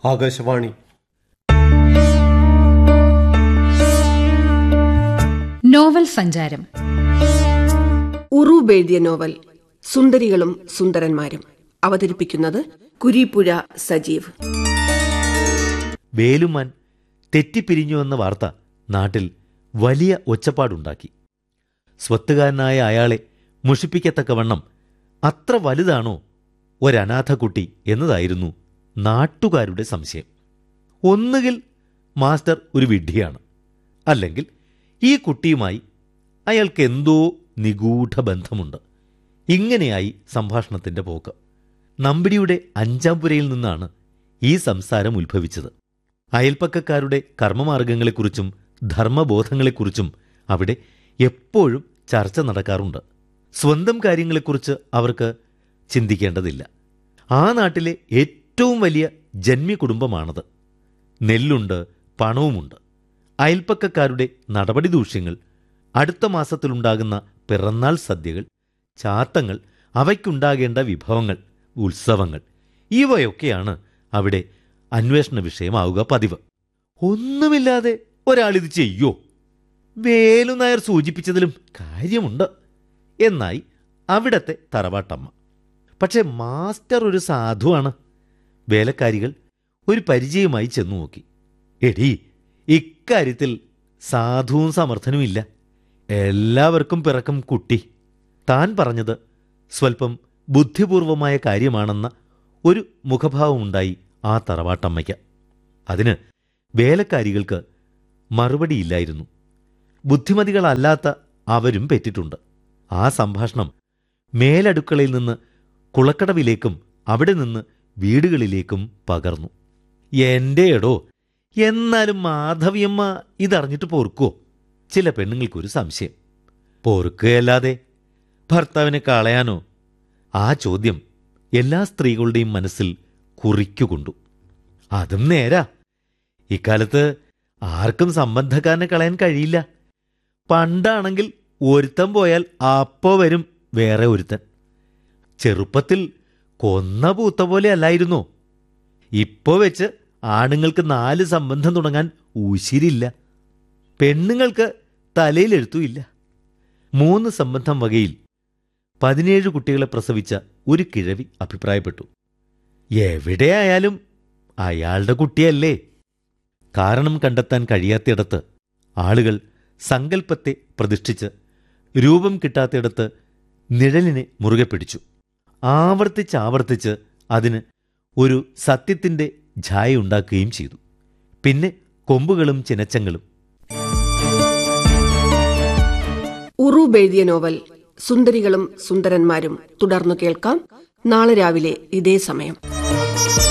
Akashvani novel സഞ്ചാരം ഉറൂബ് എഴുതിയ novel സുന്ദരികളും സുന്ദരന്മാരും അവതരിപ്പിക്കുന്നത് കുരീപ്പുഴ സജീവ് വേലുമാൻ തെറ്റിപ്പിരിഞ്ഞുവെന്ന വാർത്ത നാട്ടിൽ വലിയ ഒച്ചപ്പാടുണ്ടാക്കി സ്വത്തുകാരനായ അയാളെ മുഷിപ്പിക്കത്തക്കവണ്ണം അത്ര വലുതാണോ ഒരനാഥ കുട്ടി എന്നതായിരുന്നു നാട്ടുകാരുടെ സംശയം ഒന്നുകിൽ മാസ്റ്റർ ഒരു വിഡ്ഢിയാണ് അല്ലെങ്കിൽ ഈ കുട്ടിയുമായി അയാൾക്ക് എന്തോ നിഗൂഢ ബന്ധമുണ്ട് ഇങ്ങനെയായി സംഭാഷണത്തിന്റെ പോക്ക് നമ്പിടിയുടെ അഞ്ചാം പുരയിൽ നിന്നാണ് ഈ സംസാരം ഉത്ഭവിച്ചത് അയൽപ്പക്കക്കാരുടെ കർമ്മമാർഗങ്ങളെക്കുറിച്ചും ധർമ്മബോധങ്ങളെക്കുറിച്ചും അവിടെ എപ്പോഴും ചർച്ച നടക്കാറുണ്ട് സ്വന്തം കാര്യങ്ങളെക്കുറിച്ച് അവർക്ക് ചിന്തിക്കേണ്ടതില്ല ആ നാട്ടിലെ ഏറ്റവും വലിയ ജന്മി കുടുംബമാണത് നെല്ലുണ്ട് പണവുമുണ്ട് അയൽപ്പക്കക്കാരുടെ നടപടി ദൂഷ്യങ്ങൾ അടുത്ത മാസത്തിലുണ്ടാകുന്ന പിറന്നാൾ സദ്യകൾ ചാത്തങ്ങൾ അവയ്ക്കുണ്ടാകേണ്ട വിഭവങ്ങൾ ഉത്സവങ്ങൾ ഇവയൊക്കെയാണ് അവിടെ അന്വേഷണ വിഷയമാവുക പതിവ് ഒന്നുമില്ലാതെ ഒരാളിത് ചെയ്യോ വേലു നായർ സൂചിപ്പിച്ചതിലും കാര്യമുണ്ട് എന്നായി അവിടത്തെ തറവാട്ടമ്മ പക്ഷെ മാസ്റ്റർ ഒരു സാധുവാണ് വേലക്കാരികൾ ഒരു പരിചയമായി ചെന്നു നോക്കി എടീ ഇക്കാര്യത്തിൽ സാധുവും സമർത്ഥനുമില്ല എല്ലാവർക്കും പിറക്കും കുട്ടി താൻ പറഞ്ഞത് സ്വൽപ്പം ബുദ്ധിപൂർവമായ കാര്യമാണെന്ന ഒരു മുഖഭാവമുണ്ടായി ആ തറവാട്ടമ്മയ്ക്ക് അതിന് വേലക്കാരികൾക്ക് മറുപടിയില്ലായിരുന്നു ബുദ്ധിമതികളല്ലാത്ത അവരും പെറ്റിട്ടുണ്ട് ആ സംഭാഷണം മേലടുക്കളയിൽ നിന്ന് കുളക്കടവിലേക്കും അവിടെ നിന്ന് വീടുകളിലേക്കും പകർന്നു എന്റെ എടോ എന്നാലും മാധവിയമ്മ ഇതറിഞ്ഞിട്ട് പൊറുക്കോ ചില പെണ്ണുങ്ങൾക്കൊരു സംശയം പൊറുക്കുകയല്ലാതെ ഭർത്താവിനെ കളയാനോ ആ ചോദ്യം എല്ലാ സ്ത്രീകളുടെയും മനസ്സിൽ കുറിക്കുകൊണ്ടു അതും നേരാ ഇക്കാലത്ത് ആർക്കും സംബന്ധക്കാരനെ കളയാൻ കഴിയില്ല പണ്ടാണെങ്കിൽ ഒരുത്തൻ പോയാൽ അപ്പോ വരും വേറെ ഒരുത്തൻ ചെറുപ്പത്തിൽ കൊന്ന പൂത്ത പോലെ അല്ലായിരുന്നോ ഇപ്പോ വെച്ച് ആണുങ്ങൾക്ക് നാല് സംബന്ധം തുടങ്ങാൻ ഉശിരില്ല പെണ്ണുങ്ങൾക്ക് തലയിലെഴുത്തുമില്ല മൂന്ന് സംബന്ധം വകയിൽ പതിനേഴ് കുട്ടികളെ പ്രസവിച്ച ഒരു കിഴവി അഭിപ്രായപ്പെട്ടു എവിടെയായാലും അയാളുടെ കുട്ടിയല്ലേ കാരണം കണ്ടെത്താൻ കഴിയാത്തിടത്ത് ആളുകൾ സങ്കല്പത്തെ പ്രതിഷ്ഠിച്ച് രൂപം കിട്ടാത്തിടത്ത് നിഴലിനെ മുറുകെ പിടിച്ചു ആവർത്തിച്ച് ആവർത്തിച്ച് അതിന് ഒരു സത്യത്തിന്റെ ഛായ ഉണ്ടാക്കുകയും ചെയ്തു പിന്നെ കൊമ്പുകളും ചിനച്ചങ്ങളും ഉറൂബ് എഴുതിയ നോവൽ സുന്ദരികളും സുന്ദരന്മാരും തുടർന്നു കേൾക്കാം നാളെ രാവിലെ ഇതേ സമയം